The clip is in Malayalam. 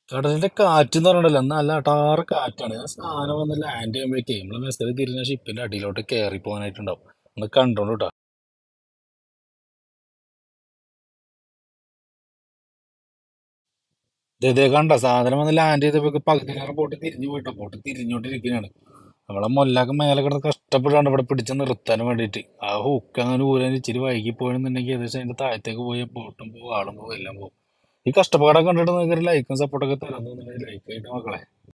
കടലിന്റെ കാറ്റ് എന്ന് പറഞ്ഞില്ല നല്ല അടാറ് കാറ്റാണ് ആ സാധനം വന്ന് ലാൻഡ് ചെയ്യുമ്പോഴേക്കേ നമ്മളെ മെസ്സേജ് തിരിഞ്ഞ ഷിപ്പിന്റെ അടിയിലോട്ട് കയറി പോകാനായിട്ടുണ്ടാവും ഒന്ന് കണ്ടോളൂ കേട്ടോ ഇതേ കണ്ട സാധനം വന്ന് ലാൻഡ് ചെയ്തപ്പോ പകുതി നേരം ബോട്ട് തിരിഞ്ഞു പോയിട്ടോ ബോട്ട് തിരിഞ്ഞോണ്ടിരിക്കുകയാണ് നമ്മളെ മൊല്ലാക്ക് മേലെ കിടന്ന് കഷ്ടപ്പെട്ടാണ് ഇവിടെ പിടിച്ച് നിർത്താൻ വേണ്ടിയിട്ട് ആ ഹുക്ക് അങ്ങനെ ഊരാൻ ഇച്ചിരി വൈകി പോയെന്നുണ്ടെങ്കിൽ ഏകദേശം അതിന്റെ താഴത്തേക്ക് പോയ ബോട്ടും പോകും ആളും പോകും എല്ലാം പോകും ഈ കഷ്ടപ്പാടൊക്കെ കണ്ടിട്ട് നിങ്ങൾക്ക് ലൈക്കും സപ്പോർട്ടൊക്കെ തരാൻ തോന്നുന്നുണ്ടെങ്കിൽ ലൈക്ക് ആയിട്ട് മക്കളെ